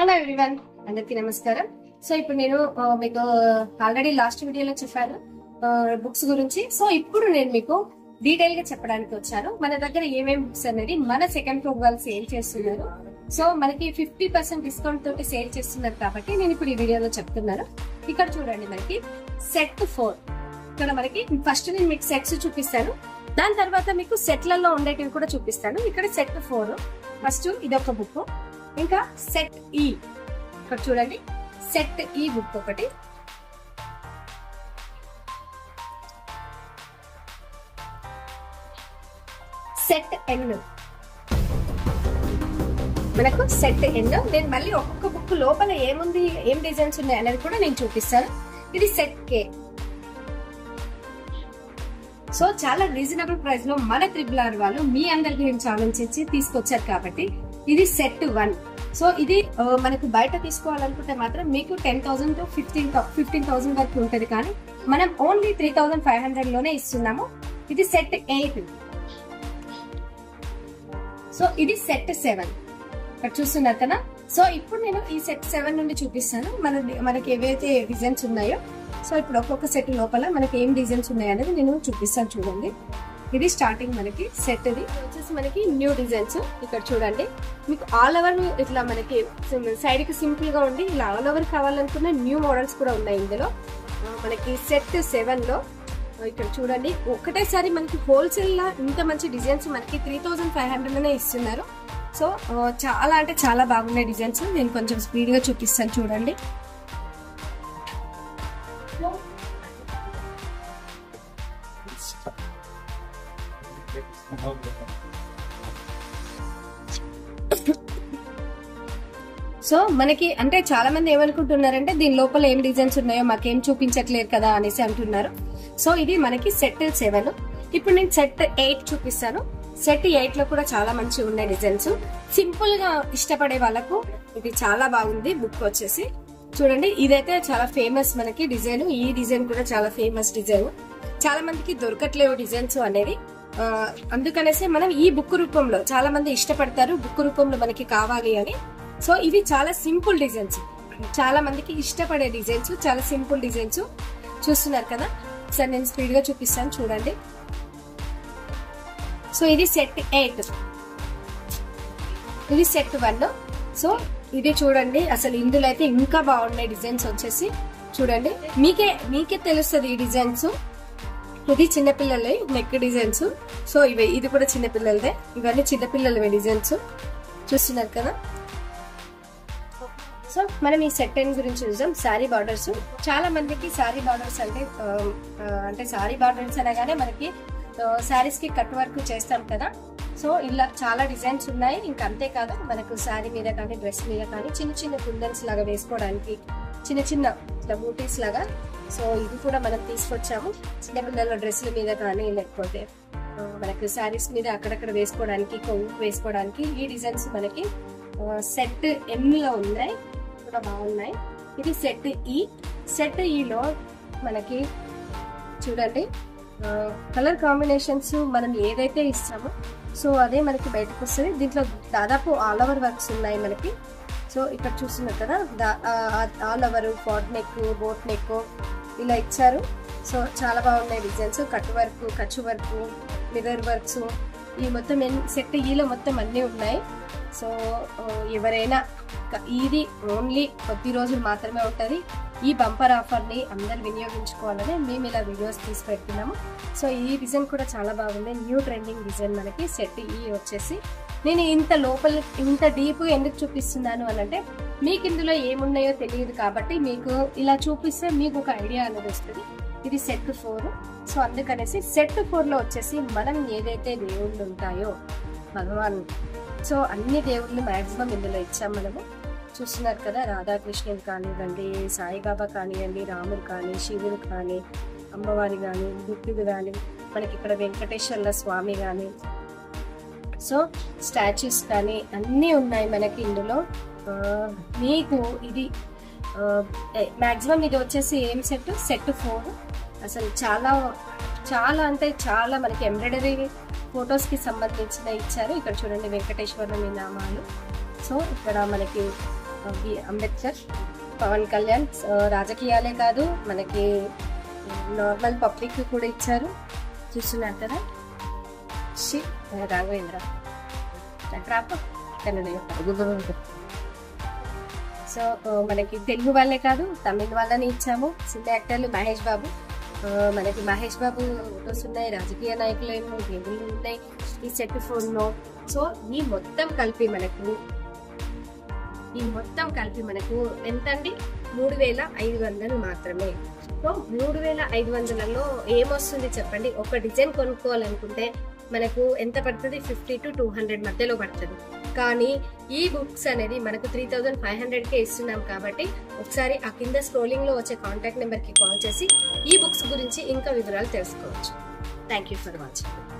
Hello everyone అందరికీ నమస్కారం so ఇప్పుడు నేను ఆ, మీకు ఆల్రెడీ లాస్ట్ వీడియోలో చెప్పాను బుక్స్ గురించి సో ఇప్పుడు నేను మీకు డీటెయిల్ గా చెప్పడానికి వచ్చాను మన దగ్గర ఏమేమి బుక్స్ అనేది మన సెకండ్ ఫ్లోర్ వాళ్ళు సేల్ చేస్తున్నారు సో మనకి ఫిఫ్టీ పర్సెంట్ డిస్కౌంట్ తోటి సేల్ చేస్తున్నారు కాబట్టి నేను ఇప్పుడు ఈ వీడియోలో చెప్తున్నాను ఇక్కడ చూడండి మనకి సెట్ ఫోర్ ఇక్కడ మనకి ఫస్ట్ నేను మీకు సెట్స్ చూపిస్తాను దాని తర్వాత మీకు సెట్లలో ఉండేటివి కూడా చూపిస్తాను ఇక్కడ సెట్ ఫోర్ ఫస్ట్ ఇది ఒక బుక్ ఇంకా సెట్ ఈ ఇక్కడ చూడండి సెట్ ఈ బుక్ ఒకటి సెట్ ఎన్ మనకు సెట్ ఎన్ నేను మళ్ళీ ఒక్కొక్క బుక్ లోపల ఏముంది ఏం డిజైన్స్ ఉన్నాయి అనేది కూడా నేను చూపిస్తాను ఇది సెట్ కే సో చాలా రీజనబుల్ ప్రైస్ లో మన త్రిబుల్ ఆర్ వాళ్ళు మీ అందరి గురించి ఆలోచించి తీసుకొచ్చారు కాబట్టి ఇది సెట్ వన్ సో ఇది ఆ, మనకు బయట తీసుకోవాలనుకుంటే మాత్రం మీకు ten thousand to fifteen fifteen thousand వరకు ఉంటది కానీ మనం only three thousand five hundred లోనే ఇస్తున్నాము ఇది సెట్ ఎయిట్ సో ఇది సెట్ సెవెన్ ఇక్కడ చూస్తున్నారు కదా సో ఇప్పుడు నేను ఈ సెట్ సెవెన్ నుండి చూపిస్తాను మన మనకి ఏవైతే డిజైన్స్ ఉన్నాయో సో ఇప్పుడు ఒక్కొక్క సెట్ లోపల మనకి ఏం డిజైన్స్ ఉన్నాయి అనేది నేను చూపిస్తాను చూడండి ఇది స్టార్టింగ్ మనకి సెట్ ఇది ఇది వచ్చేసి మనకి న్యూ డిజైన్స్ ఇక్కడ చూడండి మీకు ఆల్ ఓవర్ ఇట్లా మనకి సైడ్ కి సింపుల్ గా ఉండి ఇలా ఆల్ ఓవర్ కావాలనుకున్న న్యూ మోడల్స్ కూడా ఉన్నాయి ఇందులో ఆ, మనకి సెట్ సెవెన్ లో ఇక్కడ చూడండి ఒకటేసారి మనకి హోల్సేల్ లా ఇంత మంచి డిజైన్స్ మనకి త్రీ థౌసండ్ ఫైవ్ హండ్రెడ్ లోనే ఇస్తున్నారు సో ఆ, చాలా అంటే చాలా బాగున్నాయి డిజైన్స్ నేను కొంచెం స్పీడ్ గా చూపిస్తాను చూడండి సో మనకి అంటే చాలా మంది ఏమనుకుంటున్నారంటే దీని లోపల ఏం డిజైన్స్ ఉన్నాయో మాకేం చూపించట్లేదు కదా అనేసి అంటున్నారు సో ఇది మనకి సెట్ సెవెన్ ఇప్పుడు నేను సెట్ ఎయిట్ చూపిస్తాను సెట్ ఎయిట్ లో కూడా చాలా మంచి ఉన్నాయి డిజైన్స్ సింపుల్ గా ఇష్టపడే వాళ్ళకు ఇది చాలా బాగుంది బుక్ వచ్చేసి చూడండి ఇదైతే చాలా ఫేమస్ మనకి డిజైన్ ఈ డిజైన్ కూడా చాలా ఫేమస్ డిజైన్ చాలా మందికి దొరకట్లేవు డిజైన్స్ అనేది ఆ, అందుకనేసి మనం ఈ బుక్ రూపంలో చాలా మంది ఇష్టపడతారు బుక్ రూపంలో మనకి కావాలి అని సో ఇవి చాలా సింపుల్ డిజైన్స్ చాలా మందికి ఇష్టపడే డిజైన్స్ చాలా సింపుల్ డిజైన్స్ చూస్తున్నారు కదా సరే నేను స్పీడ్ గా చూపిస్తాను చూడండి సో ఇది సెట్ ఎయిట్ ఇది సెట్ వన్ సో ఇది చూడండి అసలు ఇందులో అయితే ఇంకా బాగున్నాయి డిజైన్స్ వచ్చేసి చూడండి మీకే మీకే తెలుస్తుంది ఈ డిజైన్స్ ఇది చిన్నపిల్లలే నెక్ డిజైన్స్ సో ఇవి ఇది కూడా చిన్నపిల్లలదే ఇవన్నీ చిన్నపిల్లలవే డిజైన్స్ చూస్తున్నారు కదా సో మనం ఈ సెట్ టెన్ గురించి చూద్దాం శారీ బార్డర్స్ చాలా మందికి శారీ బార్డర్స్ అంటే ఆ, ఆ, అంటే శారీ బార్డర్స్ అనగానే మనకి శారీస్ కి కట్ వర్క్ చేస్తాం కదా సో ఇలా చాలా డిజైన్స్ ఉన్నాయి ఇంకా అంతేకాదు మనకు శారీ మీద కానీ డ్రెస్ మీద కానీ చిన్న చిన్న కుందన్స్ లాగా వేసుకోవడానికి చిన్న చిన్న ఇట్లా బూటీస్ లాగా సో ఇది కూడా మనం తీసుకొచ్చాము చిన్న పిల్లల డ్రెస్సుల మీద కానీ లేకపోతే ఆ, మనకు శారీస్ మీద అక్కడక్కడ వేసుకోవడానికి కొవ్వు వేసుకోవడానికి ఈ డిజైన్స్ మనకి సెట్ ఎమ్ లో ఉన్నాయి కూడా బాగున్నాయి ఇది సెట్ ఈ సెట్ ఈలో మనకి చూడండి కలర్ కాంబినేషన్స్ మనం ఏదైతే ఇస్తామో సో అదే మనకి బయటకు వస్తుంది దీంట్లో దాదాపు ఆల్ ఓవర్ వర్క్స్ ఉన్నాయి మనకి సో ఇక్కడ చూస్తున్నారు కదా ఆల్ ఓవర్ ఫాట్ నెక్ బోట్ నెక్ ఇలా ఇచ్చారు సో చాలా బాగున్నాయి designs cut work Kutch work mirror works ఈ మొత్తం సెట్ ఈలో మొత్తం అన్నీ ఉన్నాయి సో ఆ, ఎవరైనా క- ఇది ఓన్లీ కొద్ది రోజులు మాత్రమే ఉంటుంది ఈ బంపర్ ఆఫర్ని అందరు వినియోగించుకోవాలని మేము ఇలా వీడియోస్ తీసి పెడుతున్నాము సో ఈ డిజైన్ కూడా చాలా బాగుంది న్యూ ట్రెండింగ్ డిజైన్ మనకి సెట్ ఈ వచ్చేసి నేను ఇంత లోపల ఇంత డీప్ ఎందుకు చూపిస్తున్నాను అని అంటే మీకు ఇందులో ఏమున్నాయో తెలియదు కాబట్టి మీకు ఇలా చూపిస్తే మీకు ఒక ఐడియా అనేది వస్తుంది ఇది సెట్ ఫోర్ సో అందుకనేసి సెట్ ఫోర్ లో వచ్చేసి మనం ఏదైతే దేవుళ్ళు ఉంటాయో భగవాన్ సో అన్ని దేవుళ్ళు మాక్సిమం ఇందులో ఇచ్చాం మనము చూస్తున్నారు కదా రాధాకృష్ణుడు కానివ్వండి సాయిబాబా కానివ్వండి రాముడు కానీ శివుడు కానీ అమ్మవారి కానీ బుద్ధుడు కానీ మనకి ఇక్కడ వెంకటేశ్వర్ల స్వామి కానీ సో స్టాచ్యూస్ కానీ అన్నీ ఉన్నాయి మనకి ఇందులో ఆ, మీకు ఇది మాక్సిమం ఇది వచ్చేసి ఏం సెట్ సెట్ ఫోర్ అసలు చాలా చాలా అంటే చాలా మనకి ఎంబ్రాయిడరీ ఫొటోస్ కి సంబంధించిన ఇచ్చారు ఇక్కడ చూడండి వెంకటేశ్వర నామాలు సో ఇక్కడ మనకి బి అంబేద్కర్ పవన్ కళ్యాణ్ ఆ, రాజకీయాలే కాదు మనకి నార్మల్ పబ్లిక్ కూడా ఇచ్చారు చూస్తున్నారు కదా శ్రీ రాఘవేంద్ర రాప కన్నడ యొక్క. సో ఆ, మనకి తెలుగు వాళ్ళే కాదు తమిళ వాళ్ళని ఇచ్చాము సినిమా యాక్టర్లు మహేష్ బాబు ఆ, మనకి మహేష్ బాబు ఫోటోస్ ఉన్నాయి రాజకీయ నాయకులు ఏమో దేవుళ్ళు ఉన్నాయి ఈ సెట్ ఫోన్లో సో ఈ మొత్తం కలిపి మనకు ఈ మొత్తం కలిపి మనకు ఎంత అండి మూడు వేల ఐదు వందలు మాత్రమే సో మూడు వేల ఐదు వందలలో ఏమొస్తుంది చెప్పండి ఒక డిజైన్ కొనుక్కోవాలనుకుంటే మనకు ఎంత పడుతుంది ఫిఫ్టీ టు టూ హండ్రెడ్ మధ్యలో పడుతుంది కానీ ఈ బుక్స్ అనేది మనకు త్రీ థౌజండ్ ఫైవ్ హండ్రెడ్కే ఇస్తున్నాం కాబట్టి ఒకసారి ఆ కింద స్క్రోలింగ్లో వచ్చే కాంటాక్ట్ నెంబర్కి కాల్ చేసి ఈ బుక్స్ గురించి ఇంకా వివరాలు తెలుసుకోవచ్చు థ్యాంక్ యూ ఫర్ వాచింగ్